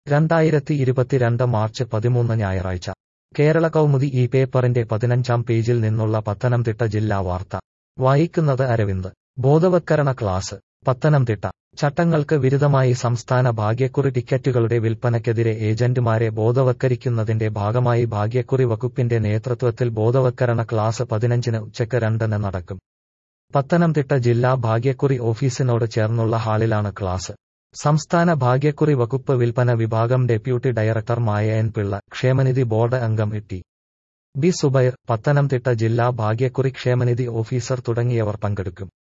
രണ്ടായിരത്തി ഇരുപത്തിരണ്ട് മാർച്ച് പതിമൂന്ന് ഞായറാഴ്ച കേരള കൗമുദി ഈ പേപ്പറിന്റെ പതിനഞ്ചാം പേജിൽ നിന്നുള്ള പത്തനംതിട്ട ജില്ലാ വാർത്ത വായിക്കുന്നത് അരവിന്ദ് ബോധവത്കരണ ക്ലാസ് പത്തനംതിട്ട ചട്ടങ്ങൾക്ക് വിരുദ്ധമായി സംസ്ഥാന ഭാഗ്യക്കുറി ടിക്കറ്റുകളുടെ വിൽപ്പനയ്ക്കെതിരെ ഏജന്റുമാരെ ബോധവത്കരിക്കുന്നതിന്റെ ഭാഗമായി ഭാഗ്യക്കുറി വകുപ്പിന്റെ നേതൃത്വത്തിൽ ബോധവത്കരണ ക്ലാസ് പതിനഞ്ചിന് ഉച്ചയ്ക്ക് രണ്ടിന് നടക്കും പത്തനംതിട്ട ജില്ലാ ഭാഗ്യക്കുറി ഓഫീസിനോട് ചേർന്നുള്ള ഹാളിലാണ് ക്ലാസ് സംസ്ഥാന ഭാഗ്യക്കുറി വകുപ്പ് വിൽപ്പന വിഭാഗം deputy director Maya N Pillai ക്ഷേമനിധി ബോർഡ് അംഗം ടി ബി സുബൈർ പത്തനംതിട്ട ജില്ലാ ഭാഗ്യക്കുറി ക്ഷേമനിധി ഓഫീസർ തുടങ്ങിയവർ പങ്കെടുക്കും